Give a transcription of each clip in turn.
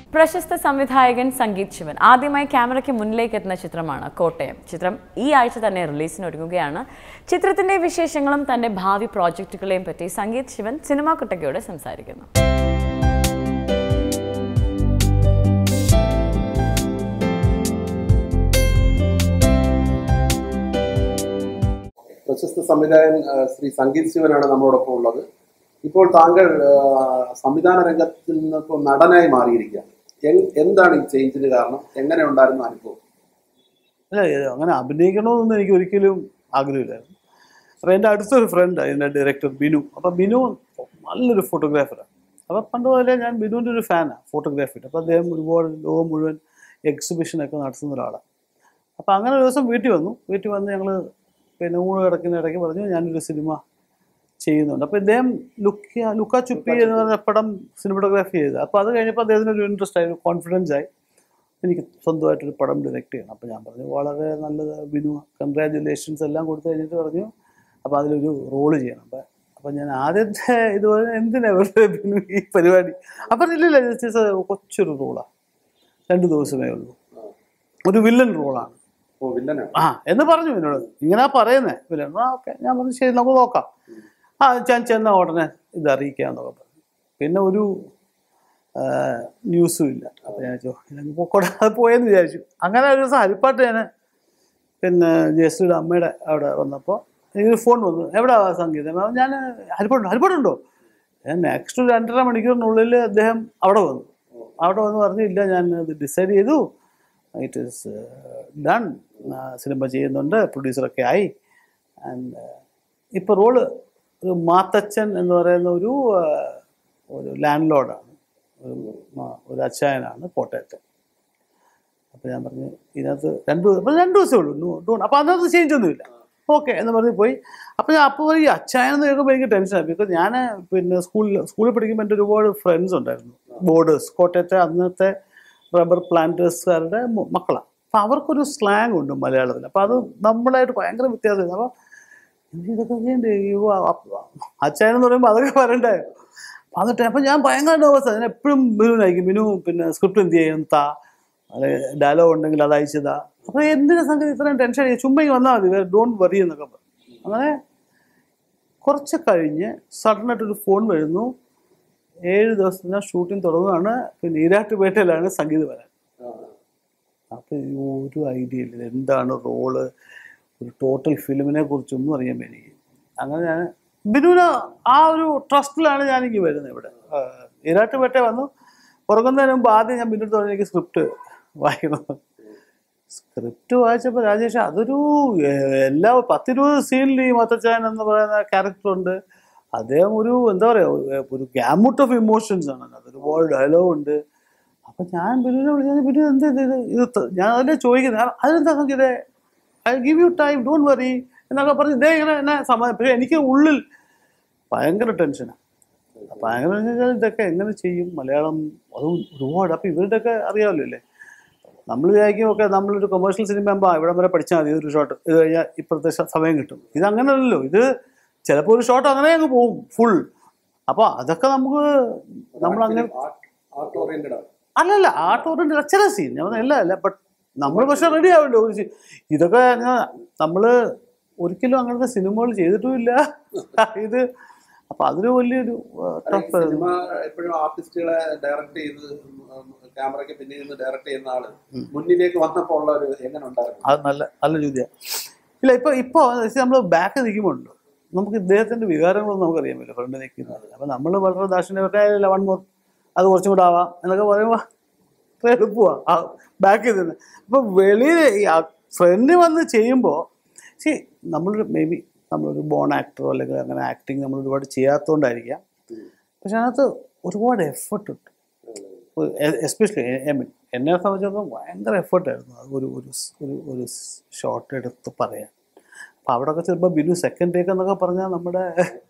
പ്രശസ്ത സംവിധായകൻ സംഗീത് ശിവൻ ആദ്യമായി ക്യാമറയ്ക്ക് മുന്നിലേക്ക് എത്തുന്ന ചിത്രമാണ് കോട്ടയം ചിത്രം ഈ ആഴ്ച തന്നെ റിലീസിന് ഒരുങ്ങുകയാണ് ചിത്രത്തിന്റെ വിശേഷങ്ങളും തന്റെ ഭാവി പ്രോജക്റ്റുകളെയും പറ്റി സംഗീത് ശിവൻ സിനിമാ കുട്ടകയോട് സംസാരിക്കുന്നു പ്രശസ്ത സംവിധായകൻ ആ, ശ്രീ സംഗീത് ശിവനാണ് നമ്മളോടൊപ്പം ഉള്ളത് ഇപ്പോൾ താങ്കൾ ആ, സംവിധാന രംഗത്തിൽ നിന്ന് ഇപ്പോൾ നടനായി മാറിയിരിക്കുകയാണ് എൻ- എന്താണ് ഈ ചേഞ്ചിന് കാരണം എങ്ങനെ ഉണ്ടായിരുന്നു അനുഭവം അല്ല ഇത് അങ്ങനെ അഭിനയിക്കണമെന്നൊന്നും എനിക്ക് ഒരിക്കലും ആഗ്രഹമില്ലായിരുന്നു അപ്പോൾ എൻ്റെ അടുത്തൊരു ഫ്രണ്ട് എൻ്റെ ഡയറക്ടർ ബിനു അപ്പം ബിനു നല്ലൊരു ഫോട്ടോഗ്രാഫറാണ് അപ്പോൾ പണ്ട് മുതലേ ഞാൻ ബിനുവിൻ്റെ ഒരു ഫാനാണ് ഫോട്ടോഗ്രാഫിയുടെ അപ്പോൾ അദ്ദേഹം ഒരുപാട് ലോകം മുഴുവൻ എക്സിബിഷനൊക്കെ നടത്തുന്ന ഒരാളാണ് അപ്പോൾ അങ്ങനെ ഒരു ദിവസം വീട്ടിൽ വന്നു വീട്ടിൽ വന്ന് ഞങ്ങൾ പിന്നെ ഊണ് കിടക്കുന്ന ഇടയ്ക്ക് പറഞ്ഞു ഞാനൊരു സിനിമ ചെയ്യുന്നുണ്ട് അപ്പോൾ ഇദ്ദേഹം ലുക്ക ലുക്ക ചുപ്പി എന്ന് പറഞ്ഞ പടം സിനിമറ്റോഗ്രാഫി ചെയ്ത് അപ്പോൾ അത് കഴിഞ്ഞപ്പോൾ അദ്ദേഹത്തിന് ഒരു ഇൻട്രസ്റ്റ് ആയി കോൺഫിഡൻസ് ആയി എനിക്ക് സ്വന്തമായിട്ടൊരു പടം ഡയറക്റ്റ് ചെയ്യണം അപ്പോൾ ഞാൻ പറഞ്ഞു വളരെ നല്ലത് ബിനു കൺഗ്രാജുലേഷൻസ് എല്ലാം കൊടുത്തു കഴിഞ്ഞിട്ട് പറഞ്ഞു അപ്പോൾ അതിലൊരു റോള് ചെയ്യണം അപ്പം അപ്പം ഞാൻ ആദ്യത്തെ ഇതുപോലെ എന്തിനാ വെറുതെ ബിനു ഈ പരിപാടി അപ്പം ഇല്ലില്ല ജസ്റ്റ് കൊച്ചൊരു റോളാണ് രണ്ട് ദിവസമേ ഉള്ളൂ ഒരു വില്ലൻ റോളാണ് ഓ വില്ലനാണ് ആ എന്ന് പറഞ്ഞു എന്നോട് ഇങ്ങനെ പറയുന്നേ വില്ലൻ ആ ഓക്കെ ഞാൻ പറഞ്ഞു ശരി നമുക്ക് നോക്കാം ആ ഞാൻ ചെന്ന ഉടനെ ഇത് അറിയിക്കാമെന്നൊക്കെ പറഞ്ഞു പിന്നെ ഒരു ആ, ന്യൂസും ഇല്ല അപ്പോൾ ഞാൻ ചോദിച്ചു ഇല്ലെങ്കിൽ പൊക്കോട്ടെ അത് പോയെന്ന് വിചാരിച്ചു അങ്ങനെ ഒരു ദിവസം ഹരിപ്പാട്ട് ഞാൻ പിന്നെ ജയശ്രീയുടെ അമ്മയുടെ അവിടെ വന്നപ്പോൾ എനിക്ക് ഫോൺ വന്നു എവിടെ സംഗീതം അപ്പോൾ ഞാൻ ഹരിപ്പാടുണ്ടോ ഹരിപ്പാടുണ്ടോ ഞാൻ നെക്സ്റ്റ് ഒരു രണ്ടര മണിക്കൂറിനുള്ളിൽ അദ്ദേഹം അവിടെ വന്നു അവിടെ വന്ന് പറഞ്ഞു ഇല്ല ഞാൻ ഇത് ഡിസൈഡ് ചെയ്തു ഇറ്റ് ഈസ് ഡൺ സിനിമ ചെയ്യുന്നുണ്ട് പ്രൊഡ്യൂസറൊക്കെ ആയി ആൻഡ് ഇപ്പോൾ റോള് ഒരു മാത്തച്ഛൻ എന്ന് പറയുന്ന ഒരു ആ, ഒരു ലാൻഡ് ലോഡാണ് ഒരു ആ, ഒരു അച്ചായനാണ് കോട്ടയത്തെ അപ്പോൾ ഞാൻ പറഞ്ഞു ഇതിനകത്ത് രണ്ട് ദിവസം അപ്പോൾ രണ്ട് ദിവസമേ ഉള്ളൂ ഡൂൺ അപ്പോൾ അതിനകത്ത് ചേഞ്ച് ഒന്നുമില്ല ഓക്കെ എന്ന് പറഞ്ഞ് പോയി അപ്പോൾ ഞാൻ അപ്പോൾ ഈ അച്ചായൻ എന്ന് കേൾക്കുമ്പോൾ എനിക്ക് ടെൻഷനായി ബിക്കോസ് ഞാൻ പിന്നെ സ്കൂളിൽ സ്കൂളിൽ പഠിക്കുമ്പോൾ എൻ്റെ ഒരുപാട് ഫ്രണ്ട്സ് ഉണ്ടായിരുന്നു ബോർഡേഴ്സ് കോട്ടയത്തെ അന്നത്തെ റബ്ബർ പ്ലാന്റേഴ്സുകാരുടെ മക്കളാണ് അപ്പോൾ അവർക്കൊരു സ്ലാങ് ഉണ്ട് മലയാളത്തിൽ അപ്പോൾ അത് നമ്മളായിട്ട് ഭയങ്കര വ്യത്യാസമായിരുന്നു അപ്പോൾ എന്ത് ഇതൊക്കെ ചെയ്യണ്ടേ അയ്യോ, അപ്പ- അച്ചായൻ എന്ന് പറയുമ്പോൾ അതൊക്കെ പറയണ്ടേ അപ്പം എന്നിട്ട് അപ്പം ഞാൻ ഭയങ്കര nervous ആ ഞാൻ എപ്പോഴും ബിനുവിനായിരിക്കും ബിനു പിന്നെ സ്ക്രിപ്റ്റ് എന്ത് ചെയ്യും താ അല്ലെ ഡയലോഗ് ഉണ്ടെങ്കിൽ അത് അയച്ചതാ അപ്പോൾ എന്തിനാ സംഗതി ഇത്രയും ടെൻഷൻ ചുമ്മാ ഇങ്ങ് വന്നാൽ മതി ഡോണ്ട് വറി എന്നൊക്കെ പറഞ്ഞു അങ്ങനെ കുറച്ച് കഴിഞ്ഞ് സഡനായിട്ടൊരു ഫോൺ വരുന്നു ഏഴ് ദിവസത്തിന് ഷൂട്ടിംഗ് തുടങ്ങുകയാണ് പിന്നെ ഈരാട്ടുപേട്ടയിലാണ് സംഗീത് വരാൻ അപ്പോൾ ഒരു ഐഡിയ ഇല്ല ഇത് എന്താണ് റോള് ഒരു ടോട്ടൽ ഫിലിമിനെ കുറിച്ചൊന്നും അറിയാൻ എനിക്ക് അങ്ങനെ ഞാൻ ബിനുവിന് ആ ഒരു ട്രസ്റ്റിലാണ് ഞാനിങ്ങ് വരുന്നത് ഇവിടെ ഈരാട്ടുപേട്ട വന്നു ഉറങ്ങുന്നതിന് മുമ്പ് ആദ്യം ഞാൻ ബിനു തോന്നി എനിക്ക് സ്ക്രിപ്റ്റ് വായിക്കണം സ്ക്രിപ്റ്റ് വായിച്ചപ്പോൾ രാജേഷ് അതൊരു ഏഹ്, എല്ലാ പത്തിരുപത് സീനിൽ ഈ മത്തച്ചാൻ എന്ന് പറയുന്ന ക്യാരക്ടറുണ്ട് അദ്ദേഹം ഒരു എന്താ പറയുക ഒരു ഗാമുട്ട് ഓഫ് ഇമോഷൻസ് ആണ് അതിനകത്ത് ഒരുപാട് ഡയലോഗ് ഉണ്ട് അപ്പം ഞാൻ ബിനുവിനെ വിളിച്ചാൽ ബിനു എന്ത് ഇത് ഇത് ഇത് ത- ഞാൻ അതിനെ ചോദിക്കുന്നത് "ആ, അതെന്താ നോക്കിയത് I give you time don't worry എന്നൊക്കെ പറഞ്ഞ് ഇതേ ഇങ്ങനെ എന്നെ സമാധാനം പക്ഷേ എനിക്ക് ഉള്ളിൽ ഭയങ്കര ടെൻഷനാണ് ഭയങ്കര എന്ന് വെച്ചാൽ ഇതൊക്കെ എങ്ങനെ ചെയ്യും മലയാളം അതും ഒരുപാട് അപ്പം ഇവരുടെയൊക്കെ അറിയാമല്ലോ അല്ലേ നമ്മൾ വിചാരിക്കും ഒക്കെ നമ്മളൊരു കൊമേഴ്ഷ്യൽ സിനിമ ആകുമ്പോൾ ഇവിടം വരെ പഠിച്ചാൽ മതി ഒരു ഷോട്ട് ഇത് കഴിഞ്ഞാൽ ഇപ്പോഴത്തെ ശ- സമയം കിട്ടും ഇത് അങ്ങനെയല്ലല്ലോ ഇത് ചിലപ്പോൾ ഒരു ഷോട്ട് അങ്ങനെ അങ്ങ് പോകും ഫുൾ അപ്പോൾ അതൊക്കെ നമുക്ക് നമ്മൾ അങ്ങനെ ആർട്ട് ഓറിയന്റഡ് ആണ് അല്ലല്ല ആർട്ട് ഓറിയൻറ്റഡ് ചില സീൻ ഞാൻ പറഞ്ഞ എല്ലാം അല്ല ബട്ട് നമ്മൾ പക്ഷെ റെഡി ആവണ്ടേ ഒരു scene. ഇതൊക്കെ നമ്മൾ ഒരിക്കലും അങ്ങനത്തെ സിനിമകൾ ചെയ്തിട്ടുമില്ല ഇത് അപ്പം അതൊരു വലിയൊരു ടഫ് സിനിമ എപ്പോഴും ആർട്ടിസ്റ്റുകളെ ഡയറക്ട് ചെയ്ത് ക്യാമറയ്ക്ക് പിന്നിൽ നിന്ന് ഡയറക്ട് ചെയ്യുന്ന ആള് മുന്നിലേക്ക് വന്നപ്പോൾ ഉള്ള ഒരു എങ്ങനെ ഉണ്ടായിരുന്നു അത് നല്ല നല്ല ചോദ്യമാണ് ഇല്ല ഇപ്പോൾ ഇപ്പോൾ നമ്മൾ ബാക്ക് നിൽക്കുമ്പോൾ ഉണ്ട് നമുക്ക് ഇദ്ദേഹത്തിൻ്റെ വികാരങ്ങളൊന്നും നമുക്കറിയാൻ പറ്റില്ല ഫ്രണ്ട് നിൽക്കുന്നത് അപ്പം നമ്മൾ വളരെ ദാക്ഷിണ്യ വൺ മോർ അത് കുറച്ചും കൂടെ ആവാം എന്നൊക്കെ പറയുമ്പോൾ അത്ര എളുപ്പമാണ് ആ ബാക്കിൽ നിന്ന് അപ്പോൾ വെളിയിൽ ഈ ഫ്രണ്ട് വന്ന് ചെയ്യുമ്പോൾ സി നമ്മളൊരു മേ ബി നമ്മളൊരു ബോൺ ആക്ടറോ അല്ലെങ്കിൽ അങ്ങനെ ആക്ടിങ് നമ്മൾ ഒരുപാട് ചെയ്യാത്തതുകൊണ്ടായിരിക്കാം പക്ഷെ അതിനകത്ത് ഒരുപാട് എഫർട്ട് ഉണ്ട് എസ്പെഷ്യലി ഐ മീൻ എന്നെ സംബന്ധിച്ചിടത്തോളം ഭയങ്കര എഫേർട്ടായിരുന്നു അത് ഒരു ഒരു സ്- ഒരു ഒരു ഷോട്ട് എടുത്ത് പറയാൻ അപ്പോൾ അവിടെയൊക്കെ ചിലപ്പോൾ ബിനു സെക്കൻഡ് ടേക്ക് എന്നൊക്കെ പറഞ്ഞാൽ നമ്മുടെ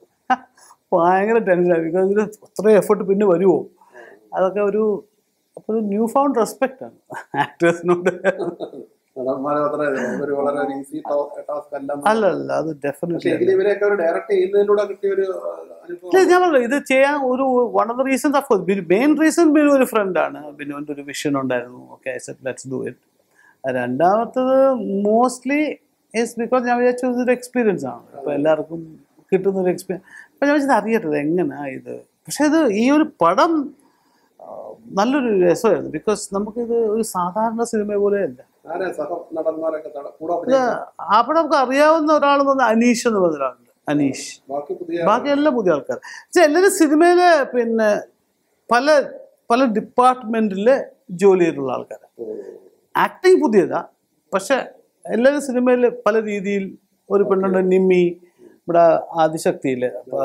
ഭയങ്കര ടെൻഷനായി ബിക്കോസ് ഇതിന് അത്രയും എഫേർട്ട് പിന്നെ വരുമോ അതൊക്കെ ഒരു അപ്പോൾ ഒരു ന്യൂ ഫൗണ്ട് റെസ്പെക്റ്റ് ആണ് ആക്ടേഴ്സിനോട് നടന്മാരെ അത്ര ഒരു വളരെ ഈസി ടാസ്ക് അല്ല അല്ല അല്ല അത് പക്ഷെ ഡെഫിനറ്റ്ലി എങ്കിലും ഇവരെയൊക്കെ ഒരു ഡയറക്ട് ചെയ്യുന്നതിലൂടെ കിട്ടിയ ഒരു അനുഭവം ഇല്ല ഞാൻ പറഞ്ഞു ഇത് ചെയ്യാൻ ഒരു one of the reason of course main reason Binu ഒരു ഫ്രണ്ടാണ് ബിനുവിൻ്റെ ഒരു വിഷൻ ഉണ്ടായിരുന്നു ഓക്കെ ലെറ്റ്സ് ഡു ഇറ്റ് രണ്ടാമത്തത് മോസ്റ്റ്ലി ഈസ് ബിക്കോസ് ഞാൻ വിചാരിച്ചു ഇതൊരു എക്സ്പീരിയൻസ് ആണ് അപ്പോൾ എല്ലാവർക്കും കിട്ടുന്ന ഒരു എക്സ്പീരിയൻസ് അപ്പോൾ ഞാൻ വെച്ചത് അറിയട്ടത് എങ്ങനെയാ ഇത് പക്ഷേ ഇത് ഈ ഒരു പടം ആ, നല്ലൊരു രസമായിരുന്നു ബിക്കോസ് നമുക്കിത് ഒരു സാധാരണ സിനിമ പോലെ അല്ല ആരെ സഹ നടന്മാരൊക്കെ തട- കൂടെ ഇത് അഭിനയിച്ച അവിടെ നമുക്ക് അറിയാവുന്ന ഒരാളെന്ന് പറഞ്ഞാൽ അനീഷ് എന്ന് പറഞ്ഞ ഒരാളുണ്ട് അനീഷ് ബാക്കി പുതിയ ബാക്കി എല്ലാം പുതിയ ആൾക്കാർ പക്ഷെ എല്ലാവരും സിനിമയില് പിന്നെ പല പല ഡിപ്പാർട്ട്മെന്റില് ജോലി ചെയ്തിട്ടുള്ള ആൾക്കാരാണ് ആക്ടിങ് പുതിയതാ പക്ഷെ എല്ലാവരും സിനിമയിൽ പല രീതിയിൽ ഒരു പെണ്ണുണ്ട് നിമ്മി ഇവിടെ ആദിശക്തിയിൽ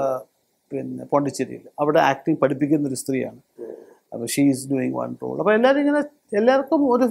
പിന്നെ പോണ്ടിച്ചേരിയിൽ അവിടെ ആക്ടിങ് പഠിപ്പിക്കുന്ന ഒരു സ്ത്രീയാണ് അപ്പോൾ she is doing one role അപ്പോൾ എല്ലാവരും ഇങ്ങനെ എല്ലാവർക്കും ഒരു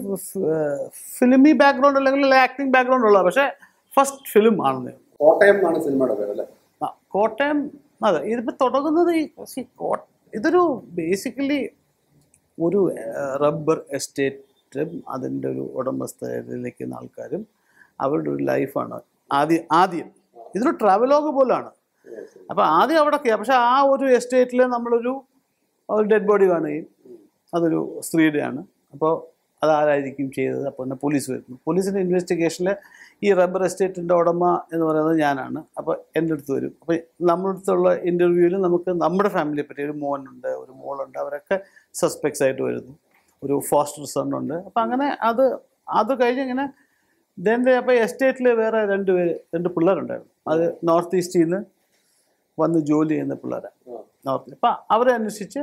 ഫിലിമി ബാക്ക്ഗ്രൗണ്ട് അല്ലെങ്കിൽ ആക്ടിങ് ബാക്ക്ഗ്രൗണ്ട് ഉള്ള പക്ഷേ ഫസ്റ്റ് ഫിലിം ആണെന്ന് കോട്ടയം എന്നാണ് സിനിമയുടെ പേര് അല്ലേ ആ, കോട്ടയം അതെ ഇതിപ്പോൾ തുടങ്ങുന്നത് ഈ see, കോ- ഇതൊരു ബേസിക്കലി ഒരു റബ്ബർ എസ്റ്റേറ്റും അതിൻ്റെ ഒരു ഉടമസ്ഥതയിലേക്ക് നിൽക്കുന്ന ആൾക്കാരും അവരുടെ ഒരു ലൈഫാണ് ആദ്യം ആദ്യം ഇതൊരു ട്രാവലോഗ് പോലാണ് അപ്പോൾ ആദ്യം അവിടെ പക്ഷെ ആ ഒരു എസ്റ്റേറ്റിൽ നമ്മളൊരു ഡെഡ് ബോഡി കാണുകയും അതൊരു സ്ത്രീയുടെയാണ് അപ്പോൾ അതാരായിരിക്കും ചെയ്തത് അപ്പോൾ തന്നെ പോലീസ് വരുന്നു പോലീസിൻ്റെ ഇൻവെസ്റ്റിഗേഷനിൽ ഈ റബ്ബർ എസ്റ്റേറ്റിൻ്റെ ഉടമ എന്ന് പറയുന്നത് ഞാനാണ് അപ്പോൾ എൻ്റെ അടുത്ത് വരും അപ്പോൾ നമ്മുടെ അടുത്തുള്ള ഇൻ്റർവ്യൂവിൽ നമുക്ക് നമ്മുടെ ഫാമിലിയെ പറ്റി ഒരു മോനുണ്ട് ഒരു മോളുണ്ട് അവരൊക്കെ സസ്പെക്ട്സ് ആയിട്ട് വരുന്നു ഒരു ഫോസ്റ്റർ സൺ ഉണ്ട് അപ്പം അങ്ങനെ അത് അത് കഴിഞ്ഞ് ഇങ്ങനെ ദെൻ്റെ അപ്പോൾ എസ്റ്റേറ്റിൽ വേറെ രണ്ട് പേര് രണ്ട് പിള്ളേരുണ്ടായിരുന്നു അത് നോർത്ത് ഈസ്റ്റിൽ നിന്ന് വന്ന് ജോലി ചെയ്യുന്ന പിള്ളേരാണ് നോർത്ത് അപ്പം അവരെ അന്വേഷിച്ച്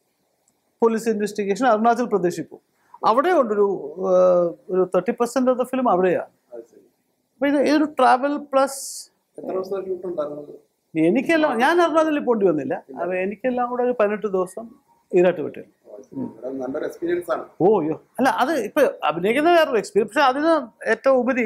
പോലീസ് ഇൻവെസ്റ്റിഗേഷൻ അരുണാചൽ പ്രദേശിൽ പോകും അവിടെ ഉണ്ടൊരു ഏഹ്, ഒരു thirty percent of the film അവിടെയാണ് അത് ശരി അപ്പോൾ ഇത് ഇതൊരു ട്രാവൽ പ്ലസ് എത്ര ദിവസത്തെ ഷൂട്ട് ഉണ്ടായിരുന്നത് എനിക്കെല്ലാം ഞാൻ അരുണാചലിൽ പോണ്ടി വന്നില്ല അപ്പോൾ എനിക്കെല്ലാം കൂടെ ഒരു പതിനെട്ട് ദിവസം ഈരാട്ട് വിട്ടു ഇവിടെ നല്ലൊരു എക്സ്പീരിയൻസ് ആണ് ഓ അയ്യോ അല്ല അത് ഇപ്പൊ അഭിനയിക്കുന്ന വേറൊരു എക്സ്പീരിയൻസ് പക്ഷെ അതിന് ഏറ്റവും ഉപരി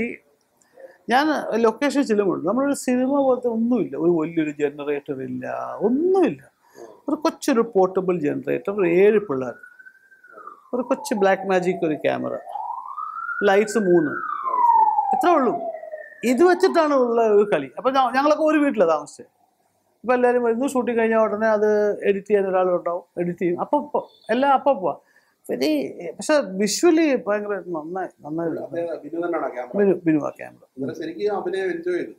ഞാൻ ലൊക്കേഷൻ ചെല്ലുമ്പോൾ നമ്മളൊരു സിനിമ പോലത്തെ ഒന്നുമില്ല ഒരു വലിയൊരു ജനറേറ്റർ ഇല്ല ഒന്നുമില്ല ഒരു കൊച്ചൊരു പോർട്ടബിൾ ജനറേറ്റർ ഒരു ഏഴ് പിള്ളേർ ഒരു കൊച്ചു ബ്ലാക്ക് മാജിക് ഒരു ക്യാമറ ലൈറ്റ്സ് മൂന്ന് ഇത്രേ ഉള്ളൂ ഇത് വെച്ചിട്ടാണ് ഉള്ള ഒരു കളി അപ്പം ഞങ്ങളൊക്കെ ഒരു വീട്ടിലാണ് താമസിച്ചത് ഇപ്പം എല്ലാവരും വരുന്നു ഷൂട്ടിങ് കഴിഞ്ഞാൽ ഉടനെ അത് എഡിറ്റ് ചെയ്യാൻ ഒരാളുണ്ടാവും എഡിറ്റ് ചെയ്യും അപ്പം ഇപ്പം എല്ലാം അപ്പം പോവാ വെരി പക്ഷെ വിഷ്വലി ഭയങ്കര നന്നായി നന്നായി അദ്ദേഹം ബിനു തന്നെയാണ് ക്യാമറ ബിനു ബിനു ആ ക്യാമറ അന്നേരം ശരിക്കും അഭിനയം എൻജോയ് ചെയ്തു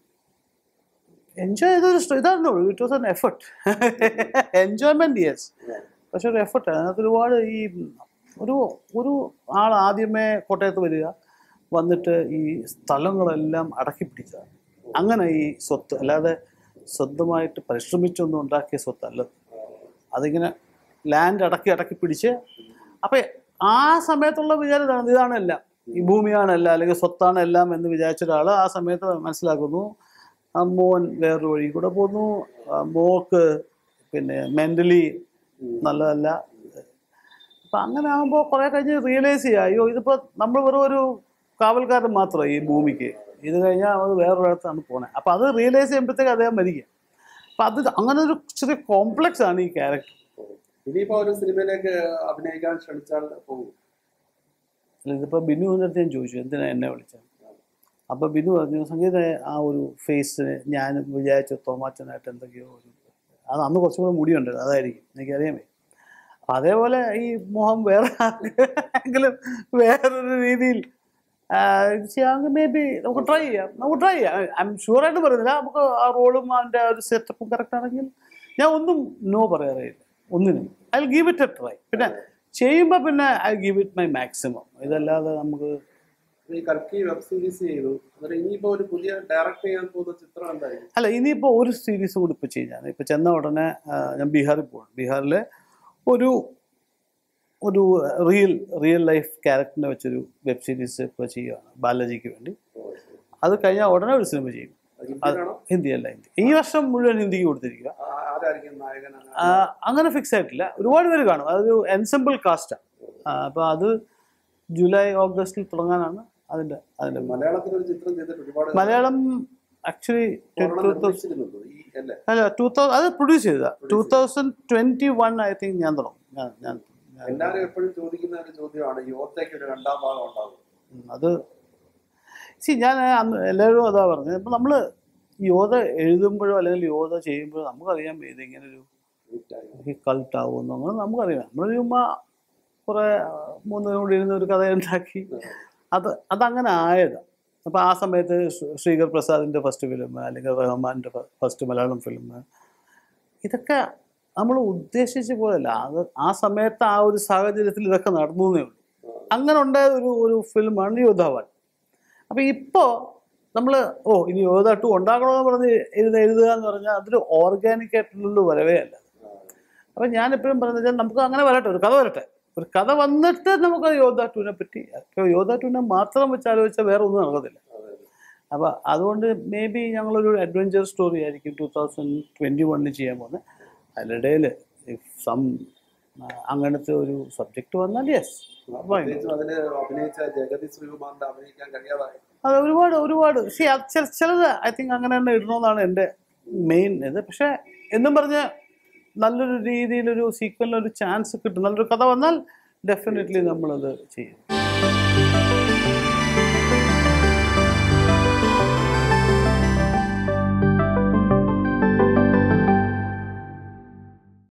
എൻജോയ് ചെയ്തൊരു സ്റ്റോ- ഇതായിരുന്നു it was an effort enjoyment yes പക്ഷെ ഒരു എഫർട്ട് അതിനകത്ത് ഒരുപാട് ഈ ഒരു ഒരു ആൾ ആദ്യമേ കോട്ടയത്ത് വരിക വന്നിട്ട് ഈ സ്ഥലങ്ങളെല്ലാം അടക്കി പിടിച്ചതാണ് അങ്ങനെ ഈ സ്വത്ത് അല്ലാതെ സ്വന്തമായിട്ട് പരിശ്രമിച്ചൊന്നും ഉണ്ടാക്കിയ സ്വത്തല്ല അതിങ്ങനെ ലാൻഡ് അടക്കി അടക്കി പിടിച്ച് അപ്പം ആ സമയത്തുള്ള വിചാരം ഇതാണ് ഇതാണ് എല്ലാം ഈ ഭൂമിയാണല്ല അല്ലെങ്കിൽ സ്വത്താണ് എല്ലാം എന്ന് വിചാരിച്ച ഒരാൾ ആ സമയത്ത് മനസ്സിലാക്കുന്നു ആ മോൻ വേറൊരു വഴി കൂടെ പോന്നു ആ മോക്ക് പിന്നെ മെൻ്റലി നല്ലതല്ല അപ്പം അങ്ങനെ ആകുമ്പോൾ കുറേ കഴിഞ്ഞ് റിയലൈസ് ചെയ്യുക അയ്യോ ഇതിപ്പോൾ നമ്മൾ വെറും ഒരു കാവൽക്കാരൻ മാത്രമാണ് ഈ ഭൂമിക്ക് ഇത് കഴിഞ്ഞാൽ അത് വേറൊരിടത്താണ് പോണേ അപ്പം അത് റിയലൈസ് ചെയ്യുമ്പോഴത്തേക്ക് അദ്ദേഹം മരിക്കുക അപ്പം അത് അങ്ങനെ ഒരു ചെറിയ കോംപ്ലക്സ് ആണ് ഈ ക്യാരക്ടർ ഇനിയിപ്പോ ഒരു സിനിമയിലേക്ക് അഭിനയിക്കാൻ ശ്രമിച്ചാൽ പോകും ഇതിപ്പോൾ ബിനുവിൻ്റെ അടുത്ത് ഞാൻ ചോദിച്ചു എന്തിനാ എന്നെ വിളിച്ചത് അപ്പോൾ ബിനു പറഞ്ഞു സംഗീത ആ ഒരു ഫേസിന് ഞാൻ വിചാരിച്ച തോമാച്ചനായിട്ട് എന്തൊക്കെയോ ഒരു അത് അന്ന് കുറച്ചും കൂടെ മുടിയുണ്ട് അതായിരിക്കും എനിക്കറിയാമേ അപ്പം അതേപോലെ ഈ മോഹം വേറെ എങ്കിലും വേറൊരു രീതിയിൽ മേ ബി നമുക്ക് ട്രൈ ചെയ്യാം നമുക്ക് ട്രൈ ചെയ്യാം ഐ എം ഷുവറായിട്ട് പറയുന്നില്ല നമുക്ക് ആ റോളും അതിൻ്റെ ആ ഒരു സെറ്റപ്പും കറക്റ്റ് ആണെങ്കിൽ ഞാൻ ഒന്നും നോ പറയാറില്ല ഒന്നിനും I give it a try പിന്നെ ചെയ്യുമ്പോൾ പിന്നെ I give it my maximum ഇതല്ലാതെ നമുക്ക് ഈ കൽക്കി വെബ് സീരീസ് ചെയ്തു അന്നേരം ഇനിയിപ്പോ ഒരു പുതിയ ഡയറക്ട് ചെയ്യാൻ പോകുന്ന ചിത്രം എന്തായിരിക്കും അല്ല ഇനിയിപ്പോൾ ഒരു സീരീസ് കൂടി ഇപ്പോൾ ചെയ്യാൻ ഇപ്പോൾ ചെന്ന ഉടനെ ആ, ഞാൻ ബീഹാറിൽ പോകണം ബീഹാറിലെ ഒരു ഒരു റിയൽ റിയൽ ലൈഫ് ക്യാരക്ടറിനെ വെച്ചൊരു വെബ് സീരീസ് ഇപ്പോൾ ചെയ്യുകയാണ് ബാലാജിക്ക് വേണ്ടി അത് കഴിഞ്ഞാൽ ഉടനെ ഒരു സിനിമ ചെയ്യും ഹിന്ദിയിലാണോ ഹിന്ദിയല്ല ഹിന്ദി ഈ വർഷം മുഴുവൻ ഹിന്ദിക്ക് കൊടുത്തിരിക്കുക ആ- ആരായിരിക്കും നായകൻ അങ്ങനെ? ആ, അങ്ങനെ ഫിക്സ് ആയിട്ടില്ല ഒരുപാട് പേര് കാണും അതൊരു എൻസെമ്പിൾ കാസ്റ്റാണ് അപ്പോൾ അത് ജൂലൈ ഓഗസ്റ്റിൽ തുടങ്ങാനാണ് അതിൻ്റെ അതിൻ്റെ മലയാളത്തിൽ ഒരു ചിത്രം ചെയ്തിട്ട് ഒരുപാട് മലയാളം ആക്ച്വലി ഒരെണ്ണം നിർമ്മിച്ചിരുന്നുണ്ട് ഈ അല്ലേ അല്ല ടൂ തൗ അത് പ്രൊഡ്യൂസ് ചെയ്തതാ two thousand twenty one I think ഞാൻ തുടങ്ങും ഞാൻ ഞാൻ ഞാൻ- എല്ലാവരും എപ്പോഴും ചോദിക്കുന്ന ഒരു ചോദ്യമാണ് യോദ്ധയ്ക്ക് ഒരു രണ്ടാം ഭാഗം ഉണ്ടാകും ഉം, അത് സി ഞാൻ അന്ന് എല്ലാവരും അതാ പറഞ്ഞത് ഇപ്പം നമ്മൾ യോധ എഴുതുമ്പോഴോ അല്ലെങ്കിൽ യോധ ചെയ്യുമ്പോഴോ നമുക്കറിയാൻ ഇത് ഇങ്ങനെ ഒരു ഈ കൾട്ട് ആവുമെന്നോ അങ്ങനെ നമുക്കറിയാം നമ്മൾ ചുമ്മാ കുറേ മൂന്നിനും കൂടി ഇരുന്ന് ഒരു കഥ ഉണ്ടാക്കി അത് അതങ്ങനെ ആയതാണ് അപ്പോൾ ആ സമയത്ത് ശ്രീ- ശ്രീകർ പ്രസാദിൻ്റെ ഫസ്റ്റ് ഫിലിം അല്ലെങ്കിൽ റഹ്മാൻ്റെ ഫസ്റ്റ് മലയാളം ഫിലിം ഇതൊക്കെ നമ്മൾ ഉദ്ദേശിച്ച പോലെയല്ല അത് ആ സമയത്ത് ആ ഒരു സാഹചര്യത്തിൽ ഇതൊക്കെ നടന്നു എന്നേ ഉള്ളൂ അങ്ങനെ ഉണ്ടായ ഒരു ഒരു ഫിലിമാണ് യോദ്ധാവാൻ അപ്പോൾ ഇപ്പോൾ നമ്മൾ ഓ ഇനി യോധ ടു ഉണ്ടാക്കണമെന്ന് പറഞ്ഞ് എഴുത എഴുതുക എന്ന് പറഞ്ഞാൽ അതൊരു ഓർഗാനിക് ആയിട്ടുള്ള വരവേ അല്ല അപ്പം ഞാൻ എപ്പോഴും പറയുന്നത് വെച്ചാൽ നമുക്ക് അങ്ങനെ വരട്ടെ ഒരു കഥ വരട്ടെ ഒരു കഥ വന്നിട്ട് നമുക്ക് യോധ ടുവിനെ പറ്റി ഇപ്പോൾ യോധ ടുവിനെ മാത്രം വെച്ച് ആലോചിച്ചാൽ വേറെ ഒന്നും നടക്കത്തില്ല അപ്പോൾ അതുകൊണ്ട് മേ ബി ഞങ്ങളൊരു അഡ്വഞ്ചർ സ്റ്റോറി ആയിരിക്കും ടൂ തൗസൻഡ് ട്വൻറ്റി വണ്ണിൽ ചെയ്യാൻ പോകുന്നത് അതിനിടയിൽ സം അങ്ങനത്തെ ഒരു സബ്ജക്റ്റ് വന്നാൽ യെസ് പ്രത്യേകിച്ചും അതില് അഭിനയിച്ച ജഗതി ശ്രീകുമാറിന്റെ അഭിനയിക്കാൻ കഴിയാതായി അത് ഒരുപാട് ഒരുപാട് സി ചിലത് ഐ തിങ്ക് അങ്ങനെ തന്നെ ഇടണമെന്നാണ് എൻ്റെ മെയിൻ ഇത് പക്ഷേ എന്നും പറഞ്ഞ് നല്ലൊരു രീതിയിലൊരു സീക്വലിനൊരു ചാൻസ് കിട്ടും നല്ലൊരു കഥ വന്നാൽ ഡെഫിനറ്റ്ലി നമ്മളത് ചെയ്യും